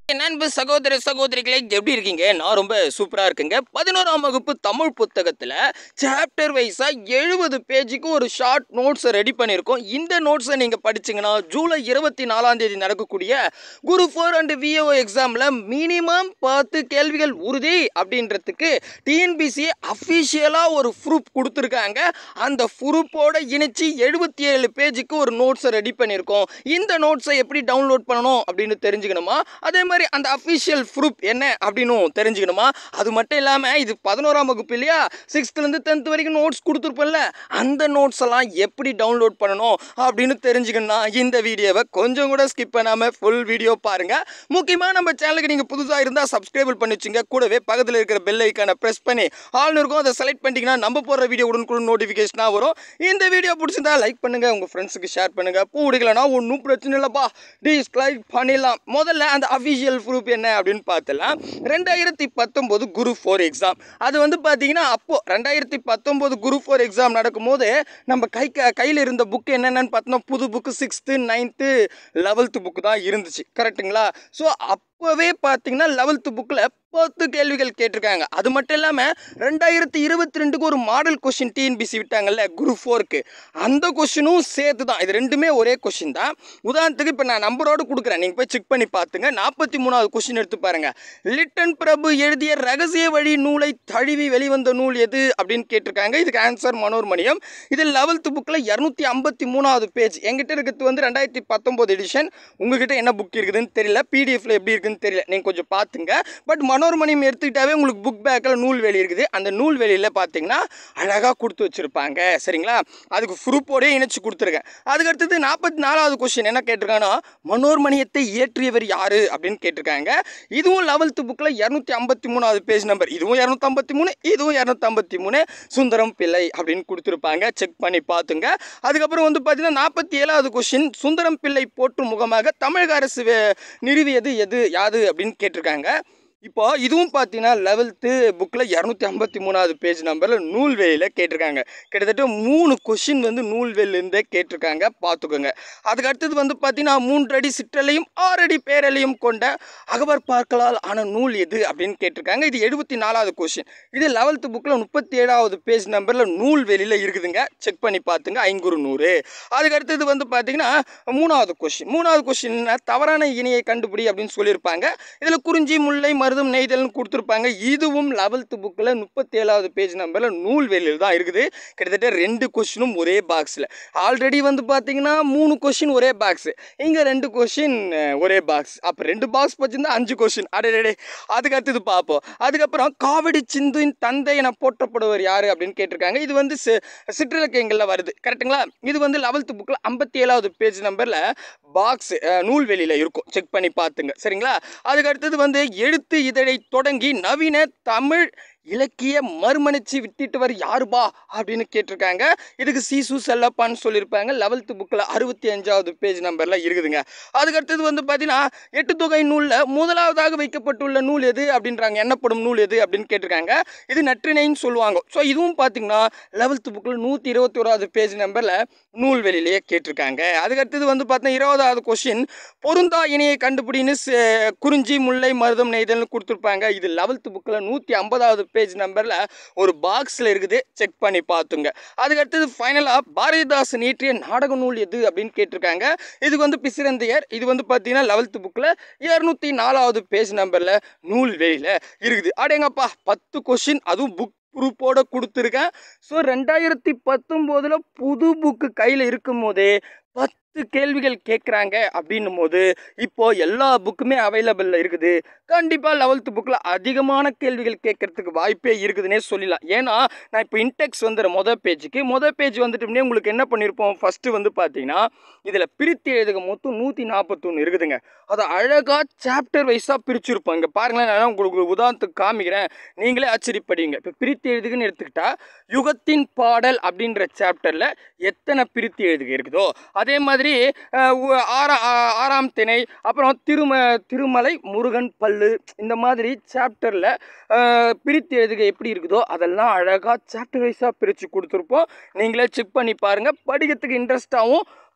என் அன்பு சகோதர சகோதரிகளே எப்படி இருக்கீங்க நான் ரொம்ப சூப்பராக இருக்குங்க பதினோராம் வகுப்பு தமிழ் புத்தகத்தில் சாப்டர் வைஸாக எழுபது பேஜுக்கு ஒரு ஷார்ட் நோட்ஸை ரெடி பண்ணியிருக்கோம் இந்த நோட்ஸை நீங்கள் படிச்சீங்கன்னா ஜூலை இருபத்தி நாலாம் தேதி நடக்கக்கூடிய குரு ஃபோர் அண்ட் விஓ எக்ஸாமில் மினிமம் பத்து கேள்விகள் உறுதி அப்படின்றதுக்கு டிஎன்பிசி அஃபிஷியலாக ஒரு ப்ரூஃப் கொடுத்துருக்காங்க அந்த ப்ரூஃபோட இணைச்சி எழுபத்தி ஏழு பேஜுக்கு ஒரு நோட்ஸை ரெடி பண்ணியிருக்கோம் இந்த நோட்ஸை எப்படி டவுன்லோட் பண்ணணும் அப்படின்னு தெரிஞ்சுக்கணுமா அதே மாதிரி அந்த அஃபிஷியல் ப்ரூஃப் என்ன அப்படின்னு தெரிஞ்சுக்கணுமா அது மட்டும் இல்லாமல் இது பதினோராம் வகுப்பு இல்லையா சிக்ஸ்த்துலேருந்து டென்த் வரைக்கும் நோட்ஸ் கொடுத்துருப்போம்ல அந்த நோட்ஸ் எல்லாம் எப்படி டவுன்லோட் பண்ணணும் அப்படின்னு தெரிஞ்சுக்கணும்னா இந்த வீடியோவை கொஞ்சம் கூட ஸ்கிப் பண்ணாமல் ஃபுல் வீடியோ பாருங்கள் முக்கியமாக நம்ம சேனலுக்கு நீங்கள் புதுசாக இருந்தால் சப்ஸ்கிரைபிள் பண்ணி வச்சுங்க கூடவே பக்கத்தில் இருக்கிற பெல் ஐக்கானை ப்ரெஸ் பண்ணி ஆல்னு இருக்கும் அதை செலக்ட் பண்ணிட்டீங்கன்னா நம்ம போடுற வீடியோ உடனுக்குடன் நோட்டிஃபிகேஷனாக வரும் இந்த வீடியோ பிடிச்சிருந்தா லைக் பண்ணுங்கள் உங்கள் ஃப்ரெண்ட்ஸுக்கு ஷேர் பண்ணுங்கள் பிடிக்கலனா ஒன்றும் பிரச்சனை இல்லைப்பா டிஸ்லைக் பண்ணிடலாம் முதல்ல அந்த அஃபிஷியல் ப்ரூஃப் என்ன அப்படின்னு பார்த்தலாம் ரெண்டாயிரத்தி பத்தொம்போது குரு ஃபோர் எக்ஸாம் அது வந்து பார்த்தீங்கன்னா அப்போது ரெண்டாயிரத்தி பத்தொம்போது குரு ஃபோர் எக்ஸாம் நடக்கும்போது நம்ம கை க கையில் இருந்த புக்கு என்னென்னு பார்த்தோம்னா புது book sixth ninth eleventh book தான் இருந்துச்சு கரெக்ட்டுங்களா ஸோ அப்போவே பார்த்தீங்கன்னா லெவல்த்து புக்கில் பத்து கேள்விகள் கேட்டிருக்காங்க அது மட்டும் இல்லாமல் ரெண்டாயிரத்தி இருபத்தி ரெண்டுக்கு ஒரு மாடல் கொஷின் டிஎன்பிசி விட்டாங்கல்ல குரு ஃபோருக்கு அந்த கொஷினும் சேர்த்து தான் இது ரெண்டுமே ஒரே கொஷின் தான் உதாரணத்துக்கு இப்போ நான் நம்பரோடு கொடுக்குறேன் நீங்கள் போய் செக் பண்ணி பார்த்துங்க நாற்பத்தி மூணாவது கொஷின் எடுத்து பாருங்கள் லிட்டன் பிரபு எழுதிய ரகசிய வழி நூலை தழுவி வெளிவந்த நூல் எது அப்படின்னு கேட்டிருக்காங்க இதுக்கு ஆன்சர் மனோர்மணியம் இது லெவல்த்து புக்கில் இரநூத்தி ஐம்பத்தி மூணாவது பேஜ் எங்கிட்ட இருக்கிறது வந்து ரெண்டாயிரத்தி பத்தொம்போது எடிஷன் உங்ககிட்ட என்ன புக் இருக்குதுன்னு தெரியல பிடிஎஃப்ல எப்படி இருக்குதுன்னு தெரியல நீங்கள் கொஞ்சம் பார்த்துங்க பட் மனோர்மணியம் எடுத்துக்கிட்டாவே உங்களுக்கு புக் பேக்கில் நூல்வெளி இருக்குது அந்த நூல்வெளியில் பார்த்தீங்கன்னா அழகாக கொடுத்து வச்சுருப்பாங்க சரிங்களா அதுக்கு ப்ரூஃபோடே இணைச்சு கொடுத்துருக்கேன் அதுக்கு அடுத்தது நாற்பத்தி நாலாவது கொஸ்டின் என்ன கேட்டிருக்காங்கன்னா மனோர்மணியத்தை இயற்றியவர் யார் அப்படின்னு கேட்டிருக்காங்க இதுவும் லெவல்த்து புக்கில் இரநூத்தி ஐம்பத்தி மூணாவது பேஜ் நம்பர் இதுவும் இரநூத்தம்பத்தி மூணு இதுவும் இரநூத்தம்பத்தி மூணு சுந்தரம் பிள்ளை அப்படின்னு கொடுத்துருப்பாங்க செக் பண்ணி பார்த்துங்க அதுக்கப்புறம் வந்து பார்த்தீங்கன்னா நாற்பத்தி ஏழாவது கொஸ்டின் சுந்தரம் பிள்ளை போற்றும் முகமாக தமிழக அரசு வே- நிறுவியது எது யாது அப்படின்னு கேட்டிருக்காங்க இப்போ இதுவும் பார்த்தீங்கன்னா லெவல்த்து புக்கில் இரநூத்தி ஐம்பத்தி மூணாவது பேஜ் நம்பரில் நூல்வெளியில் கேட்டிருக்காங்க கிட்டத்தட்ட மூணு கொஷின் வந்து நூல்வெளிலேருந்தே கேட்டிருக்காங்க பார்த்துக்கோங்க அதுக்கு அடுத்தது வந்து பார்த்தீங்கன்னா மூன்றடி சிற்றலையும் ஆறடி பேரலையும் கொண்ட அகபர் பார்க்கலால் ஆன நூல் எது அப்படின்னு கேட்டிருக்காங்க இது எழுபத்தி நாலாவது கொஷின் இது லெவல்த்து புக்கில் முப்பத்தி ஏழாவது பேஜ் நம்பரில் நூல்வெளியில் இருக்குதுங்க செக் பண்ணி பார்த்துங்க ஐங்குறு நூறு அதுக்கு அடுத்தது வந்து பார்த்தீங்கன்னா மூணாவது கொஷின் மூணாவது கொஷின் தவறான இணையை கண்டுபிடி அப்படின்னு சொல்லியிருப்பாங்க இதில் குறிஞ்சி முல்லை மருதம் நெய்தல்னு கொடுத்துருப்பாங்க இதுவும் லெவல்த்து புக்கில் முப்பத்தி ஏழாவது பேஜ் நம்பரில் நூல்வெளியில் தான் இருக்குது கிட்டத்தட்ட ரெண்டு கொஷினும் ஒரே பாக்ஸில் ஆல்ரெடி வந்து பார்த்தீங்கன்னா மூணு கொஷின் ஒரே பாக்ஸு இங்கே ரெண்டு கொஷின் ஒரே பாக்ஸ் அப்போ ரெண்டு பாக்ஸ் வச்சுருந்தா அஞ்சு கொஷின் அடடே அதுக்கு அடுத்தது பார்ப்போம் அதுக்கப்புறம் காவடி சிந்துவின் தந்தை என போற்றப்படுவர் யார் அப்படின்னு கேட்டிருக்காங்க இது வந்து சி சிற்றிலக்கியங்களில் வருது கரெக்ட்டுங்களா இது வந்து லெவல்த்து புக்கில் ஐம்பத்தி ஏழாவது பேஜ் நம்பரில் பாக்ஸ் நூல்வெளியில் இருக்கும் செக் பண்ணி பார்த்துங்க சரிங்களா அதுக்கு அடுத்தது வந்து எழுத்து இதழை தொடங்கி நவீன தமிழ் இலக்கிய மறுமணிச்சு வித்திட்டவர் யாருபா அப்படின்னு கேட்டிருக்காங்க இதுக்கு சீசு செல்லப்பான்னு சொல்லியிருப்பாங்க லெவல்த்து புக்கில் அறுபத்தி அஞ்சாவது பேஜ் நம்பரில் இருக்குதுங்க அதுக்கு அடுத்தது வந்து பார்த்தீங்கன்னா எட்டு தொகை நூலில் முதலாவதாக வைக்கப்பட்டுள்ள நூல் எது அப்படின்றாங்க எண்ணப்படும் நூல் எது அப்படின்னு கேட்டிருக்காங்க இது நற்றிணைன்னு சொல்லுவாங்க ஸோ இதுவும் பார்த்தீங்கன்னா லெவல்த்து புக்கில் நூற்றி இருபத்தி ஓராவது பேஜ் நம்பரில் நூல்வெளியிலேயே கேட்டிருக்காங்க அதுக்கு அடுத்தது வந்து பார்த்தா இருபதாவது கொஷின் பொருந்தா இணையை கண்டுபிடின்னு ச- குறிஞ்சி முல்லை மருதம் நெய்தல்னு கொடுத்துருப்பாங்க இது லெவல்த்து புக்கில் நூற்றி ஐம்பதாவது பேஜ் நம்பரில் ஒரு பாக்ஸில் இருக்குது செக் பண்ணி பார்த்துங்க அதுக்கு அடுத்தது ஃபைனலாக பாரதிதாசன் இயற்றிய நாடக நூல் எது அப்படின்னு கேட்டிருக்காங்க இதுக்கு வந்து பிசிறந்தையர் இது வந்து பார்த்தீங்கன்னா லெவல்த்து புக்கில் இரநூத்தி நாலாவது பேஜ் நம்பரில் நூல் வெளியில் இருக்குது அடேங்கப்பா பத்து கொஷின் அதுவும் புக் ப்ரூஃபோட கொடுத்துருக்கேன் ஸோ ரெண்டாயிரத்தி பத்தொம்போதில் புது புக்கு கையில் இருக்கும் போதே பத்து கேள்விகள் கேட்குறாங்க அப்படின்னும் போது இப்போ எல்லா புக்குமே அவைலபிளில் இருக்குது கண்டிப்பாக லெவல்த்து புக்கில் அதிகமான கேள்விகள் கேட்கறதுக்கு வாய்ப்பே இருக்குதுன்னே சொல்லலாம் ஏன்னா நான் இப்போ இன்டெக்ஸ் வந்துடுற மொதல் பேஜுக்கு மொதல் பேஜ் வந்துட்டோம்னே உங்களுக்கு என்ன பண்ணியிருப்போம் ஃபஸ்ட்டு வந்து பார்த்தீங்கன்னா இதில் பிரித்து எழுதுக மொத்தம் நூற்றி நாற்பத்தொன்று இருக்குதுங்க அதை அழகாக சாப்டர் வைஸாக பிரிச்சிருப்போம் இங்கே பாருங்களேன் நான் உங்களுக்கு ஒரு உதாரணத்துக்கு காமிக்கிறேன் நீங்களே ஆச்சரியப்படுவீங்க இப்போ பிரித்து எழுதுகன்னு எடுத்துக்கிட்டா யுகத்தின் பாடல் அப்படின்ற சாப்டரில் எத்தனை பிரித்து எழுதுக இருக்குதோ அதே மாதிரி அஹ், உ- ஆறா ஆ- ஆறாம் திணை அப்புறம் திரும திருமலை முருகன் பல்லு இந்த மாதிரி சாப்டரில் பிரித்து எழுதுக எப்படி இருக்குதோ அதெல்லாம் அழகாக சாப்டர் வைஸாக பிரித்து கொடுத்துருப்போம் நீங்களே செக் பண்ணி பாருங்கள் படிக்கிறதுக்கு இன்ட்ரெஸ்ட்டாகவும்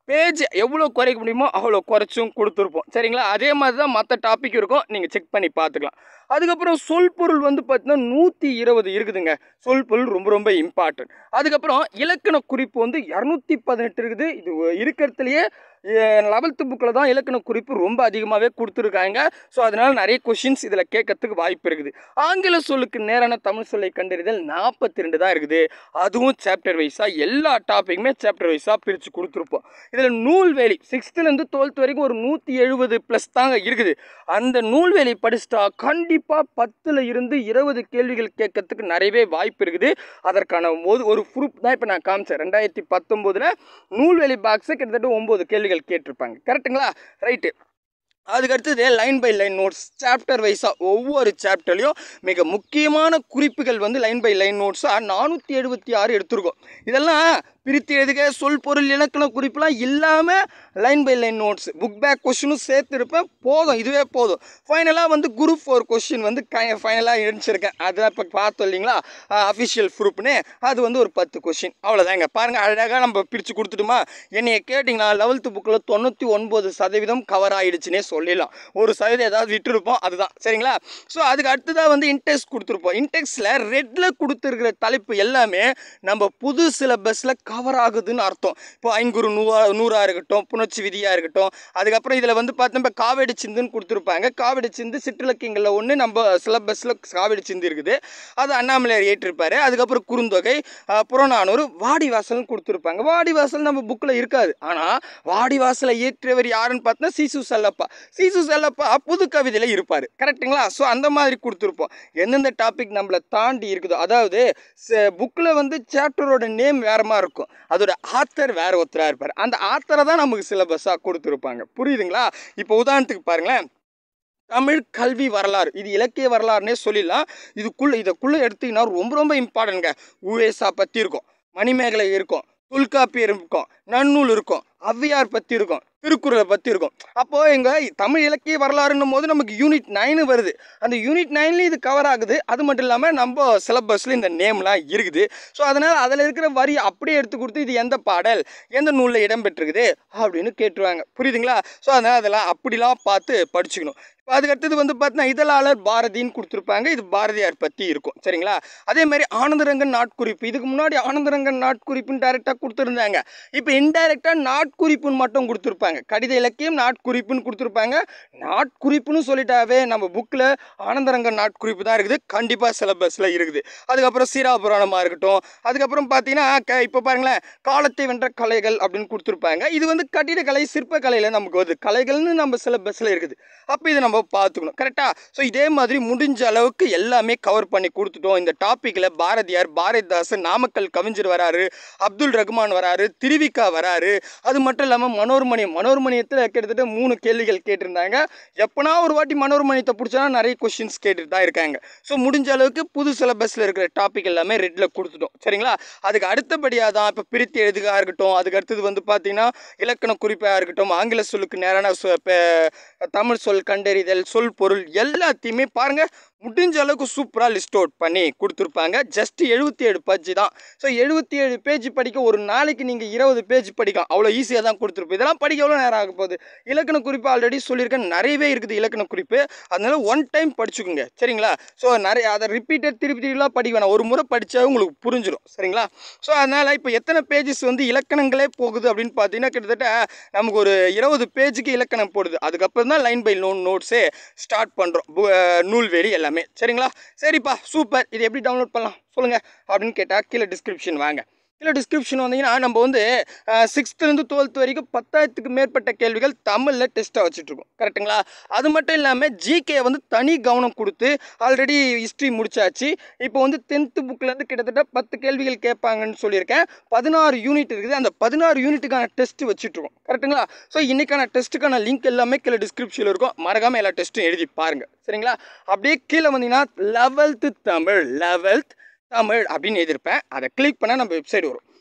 பேஜ் எவ்வளோ குறைக்க முடியுமோ அவ்வளோ குறைச்சும் கொடுத்துருப்போம் சரிங்களா அதே மாதிரி தான் மற்ற டாபிக் இருக்கும் நீங்கள் செக் பண்ணி பார்த்துக்கலாம் அதுக்கப்புறம் சொல் பொருள் வந்து பார்த்தீங்கன்னா நூற்றி இருபது இருக்குதுங்க சொல் பொருள் ரொம்ப ரொம்ப இம்பார்ட்டன்ட் அதுக்கப்புறம் இலக்கண குறிப்பு வந்து இரநூத்தி பதினெட்டு இருக்குது இது இருக்கிறதுலையே லெவல்த்து புக்கில் தான் இலக்கண குறிப்பு ரொம்ப அதிகமாகவே கொடுத்துருக்காங்க ஸோ அதனால் நிறைய கொஷின்ஸ் இதில் கேட்கறதுக்கு வாய்ப்பு இருக்குது ஆங்கில சொல்லுக்கு நேரான தமிழ் சொல்லை கண்டறிதல் நாற்பத்தி ரெண்டு தான் இருக்குது அதுவும் சாப்டர் வைஸாக எல்லா டாப்பிக்குமே சாப்டர் வைஸாக பிரித்து கொடுத்துருப்போம் இதில் நூல்வேலி சிக்ஸ்த்துலேருந்து டுவெல்த் வரைக்கும் ஒரு நூற்றி எழுபது ப்ளஸ் தாங்க இருக்குது அந்த நூல்வேலி படிச்சிட்டா கண்டிப்பாக பத்தில் இருந்து இருபது கேள்விகள் கேட்கறதுக்கு நிறையவே வாய்ப்பு இருக்குது அதற்கான ஒரு ஒரு ப்ரூஃப் தான் இப்போ நான் காமிச்சேன் ரெண்டாயிரத்தி பத்தொம்போதில் நூல்வேலி பாக்ஸை கிட்டத்தட்ட ஒம்பது கேள்விகள் கேட்டிருப்பாங்க கரெக்ட்டுங்களா ரைட்டு அதுக்கு அடுத்தது line by line notes chapter வைஸாக ஒவ்வொரு சாப்டர்லையும் மிக முக்கியமான குறிப்புகள் வந்து லைன் பை லைன் நோட்ஸாக நானூற்றி எழுபத்தி ஆறு எடுத்திருக்கோம் இதெல்லாம் பிரித்து எழுதுக சொல் பொருள் இலக்கண குறிப்புலாம் இல்லாமல் line by line notes book back கொஷினும் சேர்த்துருப்பேன் போதும் இதுவே போதும் ஃபைனலாக வந்து குரூப் ஃபோர் கொஷின் வந்து க ஃபைனலாக இருந்துச்சிருக்கேன் அதான் இப்போ பார்த்தோம் இல்லைங்களா அஃபிஷியல் ப்ரூப்னு அது வந்து ஒரு பத்து கொஷின் அவ்வளோதாங்க பாருங்கள் அழகாக நம்ம பிரித்து கொடுத்துட்டுமா என்னைய கேட்டிங்கன்னா லெவல்த்து புக்கில் தொண்ணூற்றி ஒன்பது சதவீதம் கவர் ஆகிடுச்சுனே சொல்லிடலாம் ஒரு சதவீதம் ஏதாவது விட்டுருப்போம் அதுதான் சரிங்களா ஸோ அதுக்கு அடுத்ததாக வந்து இன்டெக்ஸ் கொடுத்துருப்போம் இன்டெக்ஸில் ரெட்டில் கொடுத்துருக்கிற தலைப்பு எல்லாமே நம்ம புது சிலபஸில் கவர் ஆகுதுன்னு அர்த்தம் இப்போ ஐங்குறு நூறா நூறாக இருக்கட்டும் புணர்ச்சி விதியாக இருக்கட்டும் அதுக்கப்புறம் இதில் வந்து பார்த்தோம் காவேடி சிந்துன்னு கொடுத்துருப்பாங்க காவேடி சிந்து சிற்றிலக்கியங்களில் ஒன்று நம்ம சிலபஸில் காவேடி சிந்து இருக்குது அது அண்ணாமலையார் ஏற்றிருப்பார் அதுக்கப்புறம் குறுந்தொகை அஹ், புறநானூறு வாடிவாசல்னு கொடுத்துருப்பாங்க வாடிவாசல் நம்ம புக்கில் இருக்காது ஆனால் வாடிவாசலை இயற்றியவர் யாருன்னு பார்த்தா சீசு செல்லப்பா சீசு செல்லப்பா புது கவிதையில் இருப்பார் கரெக்ட்டுங்களா ஸோ அந்த மாதிரி கொடுத்துருப்போம் எந்தெந்த டாபிக் நம்மளை தாண்டி இருக்குதோ அதாவது புக்கில் வந்து சாப்டரோட நேம் வேற மாதிரி இருக்கும் அதோட ஆத்தர் வேற ஒருத்தராக இருப்பார் அந்த ஆத்தரை தான் நமக்கு சிலபஸாக கொடுத்துருப்பாங்க புரியுதுங்களா இப்போ உதாரணத்துக்கு பாருங்களேன் தமிழ் கல்வி வரலாறு இது இலக்கிய வரலாறுனே சொல்லிடலாம் இதுக்குள்ளே இதுக்குள்ளே எடுத்தீங்கன்னா ரொம்ப ரொம்ப இம்பார்ட்டன்ட்ங்க உவேசா பற்றி இருக்கும் மணிமேகலை இருக்கும் தொல்காப்பியர் இருக்கும் நன்னூல் இருக்கும் ஔவையார் பற்றி இருக்கும் திருக்குறளை பற்றி இருக்கும் அப்போது எங்கள் தமிழ் இலக்கிய வரலாறுன்னும் போது நமக்கு யூனிட் நைனு வருது அந்த யூனிட் நைன்லேயும் இது கவர் ஆகுது அது மட்டும் இல்லாமல் நம்ம சிலபஸில் இந்த நேம்லாம் இருக்குது ஸோ அதனால் அதில் இருக்கிற வரி அப்படியே எடுத்து கொடுத்து இது எந்த பாடல் எந்த நூலில் இடம்பெற்றிருக்குது அப்படின்னு கேட்டுருவாங்க புரியுதுங்களா ஸோ அதனால் அதெல்லாம் அப்படிலாம் பார்த்து படிச்சுக்கணும் இப்போ அதுக்கடுத்தது வந்து பார்த்தீங்கன்னா இதழாளர் பாரதின்னு கொடுத்துருப்பாங்க இது பாரதியார் பற்றி இருக்கும் சரிங்களா அதே மாதிரி ஆனந்தரங்கன் நாட்குறிப்பு இதுக்கு முன்னாடி ஆனந்தரங்கன் நாட்குறிப்புன்னு டைரெக்டாக கொடுத்துருந்தாங்க இப்போ இன்டைரக்டாக நாட்குறிப்புன்னு மட்டும் கொடுத்துருப்பாங்க கடித இலக்கியம் நாட்குறிப்புன்னு கொடுத்துருப்பாங்க நாட்குறிப்புன்னு சொல்லிட்டாவே நம்ம புக்கில் ஆனந்தரங்கன் நாட்குறிப்பு தான் இருக்குது கண்டிப்பாக சிலபஸில் இருக்குது அதுக்கப்புறம் சீரா புராணமாக இருக்கட்டும் அதுக்கப்புறம் பார்த்தீங்கன்னா க இப்போ பாருங்களேன் காலத்தை வென்ற கலைகள் அப்படின்னு கொடுத்துருப்பாங்க இது வந்து கட்டிடக்கலை சிற்பக்கலையில் நமக்கு வருது கலைகள்னு நம்ம சிலபஸில் இருக்குது அப்போ இதை நம்ம பார்த்துக்கணும் கரெக்டாக ஸோ இதே மாதிரி முடிஞ்ச அளவுக்கு எல்லாமே கவர் பண்ணி கொடுத்துட்டோம் இந்த டாப்பிக்கில் பாரதியார் பாரதிதாசன் நாமக்கல் கவிஞர் வராரு அப்துல் ரகுமான் வராரு திருவிக்கா வராரு அது மட்டும் இல்லாமல் மனோர்மணியம் மனோர்மணியத்தில் கிட்டத்தட்ட மூணு கேள்விகள் கேட்டிருந்தாங்க எப்போனா ஒரு வாட்டி மனோர்மணியத்தை பிடிச்சா நிறைய கொஷின்ஸ் கேட்டுட்டு தான் இருக்காங்க ஸோ முடிஞ்ச அளவுக்கு புது சிலபஸில் இருக்கிற டாபிக் எல்லாமே ரெட்டில் கொடுத்துட்டோம் சரிங்களா அதுக்கு அடுத்தபடியாக தான் இப்போ பிரித்து எழுதுகா இருக்கட்டும் அதுக்கு அடுத்தது வந்து பார்த்தீங்கன்னா இலக்கண குறிப்பாக இருக்கட்டும் ஆங்கில சொல்லுக்கு நேரான சொ- ப- தமிழ் சொல் கண்டறிதல் சொல் பொருள் எல்லாத்தையுமே பாருங்கள் முடிஞ்ச அளவுக்கு சூப்பராக லிஸ்ட் அவுட் பண்ணி கொடுத்துருப்பாங்க ஜஸ்ட் எழுபத்தி ஏழு பேஜ் தான் ஸோ எழுபத்தி ஏழு பேஜ் படிக்க ஒரு நாளைக்கு நீங்கள் இருபது பேஜ் படிக்கலாம் அவ்வளோ ஈஸியாக தான் கொடுத்துருப்போம் இதெல்லாம் படிக்க எவ்வளோ நேரம் ஆக போகுது இலக்கண குறிப்பு ஆல்ரெடி சொல்லியிருக்கேன் நிறையவே இருக்குது இலக்கண குறிப்பு அதனால ஒன் டைம் படிச்சுக்கோங்க சரிங்களா ஸோ நிறைய அதை ரிப்பீட்டட் திருப்பி திருப்பிலாம் படிக்க வேணாம் ஒரு முறை படித்தா உங்களுக்கு புரிஞ்சிடும் சரிங்களா ஸோ அதனால் இப்போ எத்தனை பேஜஸ் வந்து இலக்கணங்களே போகுது அப்படின்னு பார்த்தீங்கன்னா கிட்டத்தட்ட நமக்கு ஒரு இருபது பேஜுக்கு இலக்கணம் போடுது அதுக்கப்புறம் தான் லைன் பை லோன் நோட்ஸே ஸ்டார்ட் பண்ணுறோம் நூல்வேலி எல்லாமே சரிங்களா சரிப்பா சூப்பர் இது எப்படி டவுன்லோட் பண்ணலாம் சொல்லுங்கள் அப்படின்னு கேட்டால் கீழே டிஸ்கிரிப்ஷன் வாங்க கீழே டிஸ்கிரிப்ஷன் வந்தீங்கன்னா நம்ம வந்து சிக்ஸ்த்துலேருந்து டுவெல்த் வரைக்கும் பத்தாயிரத்துக்கு மேற்பட்ட கேள்விகள் தமிழில் டெஸ்ட்டாக வச்சுட்ருக்கோம் கரெக்ட்டுங்களா அது மட்டும் இல்லாமல் ஜிகே வந்து தனி கவனம் கொடுத்து ஆல்ரெடி ஹிஸ்ட்ரி முடிச்சாச்சு இப்போ வந்து டென்த்து புக்லேருந்து கிட்டத்தட்ட பத்து கேள்விகள் கேட்பாங்கன்னு சொல்லியிருக்கேன் பதினாறு யூனிட் இருக்குது அந்த பதினாறு யூனிட்டுக்கான டெஸ்ட் வச்சுட்ருக்கோம் கரெக்ட்டுங்களா ஸோ இன்றைக்கான டெஸ்ட்டுக்கான லிங்க் எல்லாமே கீழே டிஸ்கிரிப்ஷனில் இருக்கும் மறக்காமல் எல்லா டெஸ்ட்டும் எழுதி பாருங்கள் சரிங்களா அப்படியே கீழே வந்தீங்கன்னா லெவல்த்து தமிழ் லெவல்த் தமிழ் அப்படின்னு எழுதியிருப்பேன் அதை கிளிக் பண்ணால் நம்ம வெப்சைட் வரும்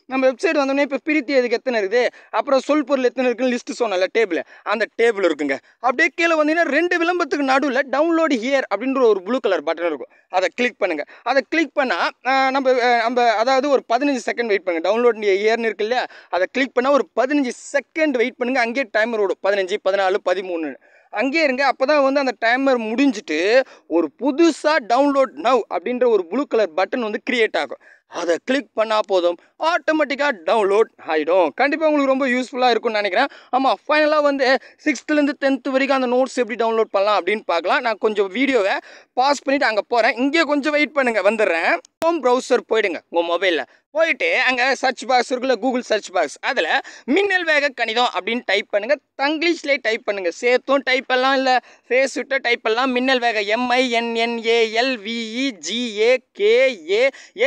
நம்ம வெப்சைட் வந்தோடனே இப்போ பிரித்தி எதுக்கு எத்தனை இருக்குது அப்புறம் சொல் பொருள் எத்தனை இருக்குன்னு லிஸ்ட்டு சொன்னல டேபிள் அந்த டேபிள் இருக்குங்க அப்படியே கீழே வந்தீங்கன்னா ரெண்டு விளம்பரத்துக்கு நடுவில் டவுன்லோட் ஹியர் அப்படின்ற ஒரு ப்ளூ கலர் பட்டன் இருக்கும் அதை கிளிக் பண்ணுங்கள் அதை கிளிக் பண்ணால் நம்ம அஹ், நம்ம அதாவது ஒரு பதினஞ்சு செகண்ட் வெயிட் பண்ணுங்கள் டவுன்லோட் இயர்னு இருக்கு இல்லையா அதை கிளிக் பண்ணால் ஒரு பதினஞ்சு செகண்ட் வெயிட் பண்ணுங்கள் அங்கேயே டைமர் ஓடும் பதினஞ்சு பதினாலு பதிமூணு அங்கேயே இருங்க அப்போ தான் வந்து அந்த டைமர் முடிஞ்சிட்டு ஒரு புதுசாக டவுன்லோட் நவ் அப்படின்ற ஒரு ப்ளூ கலர் பட்டன் வந்து கிரியேட் ஆகும் அதை கிளிக் பண்ணால் போதும் ஆட்டோமேட்டிக்காக டவுன்லோட் ஆகிடும் கண்டிப்பாக உங்களுக்கு ரொம்ப யூஸ்ஃபுல்லாக இருக்கும்னு நினைக்கிறேன் ஆமாம் ஃபைனலாக வந்து சிக்ஸ்த்துலேருந்து டென்த்து வரைக்கும் அந்த நோட்ஸ் எப்படி டவுன்லோட் பண்ணலாம் அப்படின்னு பார்க்கலாம் நான் கொஞ்சம் வீடியோவை பாஸ் பண்ணிவிட்டு அங்கே போகிறேன் இங்கே கொஞ்சம் வெயிட் பண்ணுங்கள் வந்துடுறேன் ஹோம் ப்ரௌசர் போயிடுங்க உங்கள் மொபைலில் போயிட்டு அங்கே சர்ச் பாக்ஸ் இருக்குல்ல கூகுள் சர்ச் பாக்ஸ் அதில் மின்னல் வேக கணிதம் அப்படின்னு டைப் பண்ணுங்கள் தங்கிலீஷ்லேயே டைப் பண்ணுங்கள் சேர்த்தும் டைப் எல்லாம் இல்லை ஃபேஸ் விட்ட டைப் எல்லாம் மின்னல் வேக எம்ஐஎன்என்ஏஎல்விஇ ஜிஏ கேஏ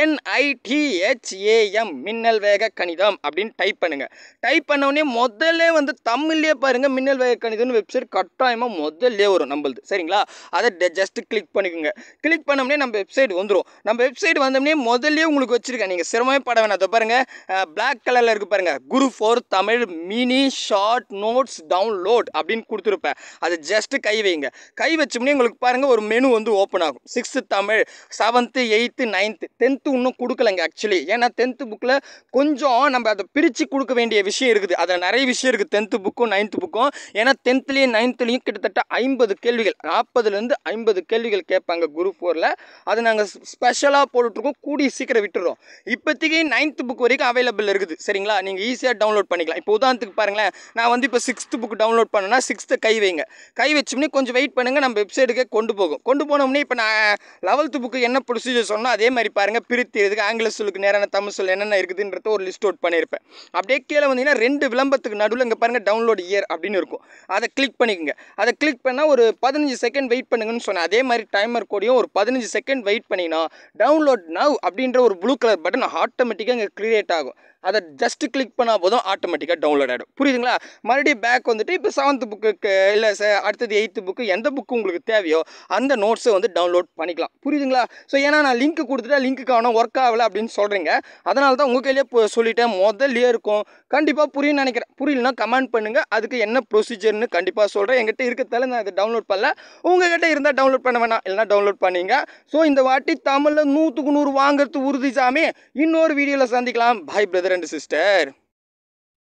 என்ஐடிஹெச்ஏஎம் மின்னல் வேக கணிதம் அப்படின்னு டைப் பண்ணுங்கள் டைப் பண்ண உடனே முதல்ல வந்து தமிழ்லேயே பாருங்கள் மின்னல் வேக கணிதம்னு வெப்சைட் கட்டாயமாக முதல்லே வரும் நம்மளுது சரிங்களா அதை ஜஸ்ட் கிளிக் பண்ணிக்கோங்க கிளிக் பண்ணோம்னே நம்ம வெப்சைட் வந்துடும் நம்ம வெப்சைட் வந்தோடனே முதல்ல உங்களுக்கு வச்சுருக்கேன் நீங்கள் சிரமமே பட வேணாம் அதை பாருங்கள் பிளாக் கலரில் இருக்குது பாருங்கள் group four Tamil mini short notes download அப்படின்னு கொடுத்துருப்பேன் அது ஜஸ்ட் கை வைங்க கை வச்சோம்னே உங்களுக்கு பாருங்கள் ஒரு மெனு வந்து ஓப்பன் ஆகும் sixth Tamil seventh eighth ninth tenth இன்னும் கொடுக்கலங்க ஆக்சுவலி ஏன்னா டென்த்து புக்கில் கொஞ்சம் நம்ம அதை பிரித்து கொடுக்க வேண்டிய விஷயம் இருக்குது அதில் நிறைய விஷயம் இருக்குது டென்த்து புக்கும் நைன்த்து புக்கும் ஏன்னா டென்த்துலேயும் நைன்த்துலேயும் கிட்டத்தட்ட ஐம்பது கேள்விகள் நாற்பதுலேருந்து ஐம்பது கேள்விகள் கேட்பாங்க குரூப் ஃபோரில் அது நாங்கள் ஸ்பெஷலாக போட்டுட்ருக்கோம் கூடி சீக்கிரம் விட்டுறோம் இப்போதைக்கு நைன்த்து புக் வரைக்கும் அவைலபிள் இருக்குது சரிங்களா நீங்கள் ஈஸியாக டவுன்லோட் பண்ணிக்கலாம் இப்போ உதாரணத்துக்கு பாருங்களேன் நான் வந்து இப்போ சிக்ஸ்த்து புக் டவுன்லோட் பண்ணேன்னா சிக்ஸ்த்து கை வைங்க கை வச்சோம்னே கொஞ்சம் வெயிட் பண்ணுங்கள் நம்ம வெப்சைட்டுக்கே கொண்டு போகும் கொண்டு போனோம்னே இப்போ நான் லெவல்த்து புக்கு என்ன ப்ரொசீஜர் சொன்னோ அதே மாதிரி பாருங்கள் பிரித்து எதுக்கு ஆங்கில சொல்லுக்கு நேரான தமிழ் சொல் என்னென்ன இருக்குதுன்றத ஒரு லிஸ்ட் அவுட் பண்ணியிருப்பேன் அப்படியே கீழே வந்தீங்கன்னா ரெண்டு விளம்பரத்துக்கு நடுவில் இங்கே பாருங்கள் டவுன்லோட் இயர் அப்படின்னு இருக்கும் அதை கிளிக் பண்ணிக்கோங்க அதை கிளிக் பண்ணால் ஒரு பதினஞ்சு செகண்ட் வெயிட் பண்ணுங்கன்னு சொன்னேன் அதே மாதிரி டைமர் கூடயும் ஒரு பதினஞ்சு செகண்ட் வெயிட் பண்ணிங்கன்னா டவுன்லோட் நவ் அப்படின்ற ஒரு ப்ளூ கலர் பட்டன் ஆட்டோமேட்டிக்காக இங்கே க்ரியேட் ஆகும் அதை ஜஸ்ட் கிளிக் பண்ணால் போதும் ஆட்டோமேட்டிக்காக டவுன்லோட் ஆகிடும் புரியுதுங்களா மறுபடியும் பேக் வந்துட்டு இப்போ செவன்த்து புக்கு இல்லை சார் அடுத்தது எயித்து புக்கு எந்த புக்கு உங்களுக்கு தேவையோ அந்த நோட்ஸை வந்து டவுன்லோட் பண்ணிக்கலாம் புரியுதுங்களா ஸோ ஏன்னா நான் லிங்க் கொடுத்துட்டா லிங்க்கு காணும் ஒர்க் ஆகலை அப்படின்னு சொல்கிறீங்க அதனால தான் உங்கள் கையிலே இப்போ சொல்லிட்டேன் முதல்லயே இருக்கும் கண்டிப்பாக புரியும்னு நினைக்கிறேன் புரியலனா கமெண்ட் பண்ணுங்கள் அதுக்கு என்ன ப்ரொசீஜர்னு கண்டிப்பாக சொல்கிறேன் என்கிட்ட இருக்கத்தால நான் அதை டவுன்லோட் பண்ணல உங்ககிட்ட இருந்தால் டவுன்லோட் பண்ண வேணாம் இல்லைனா டவுன்லோட் பண்ணீங்க ஸோ இந்த வாட்டி தமிழில் நூற்றுக்கு நூறு வாங்குறது உறுதி சாமி இன்னொரு வீடியோவில் சந்திக்கலாம் பாய் பிரதர் அண்ட் சிஸ்டர்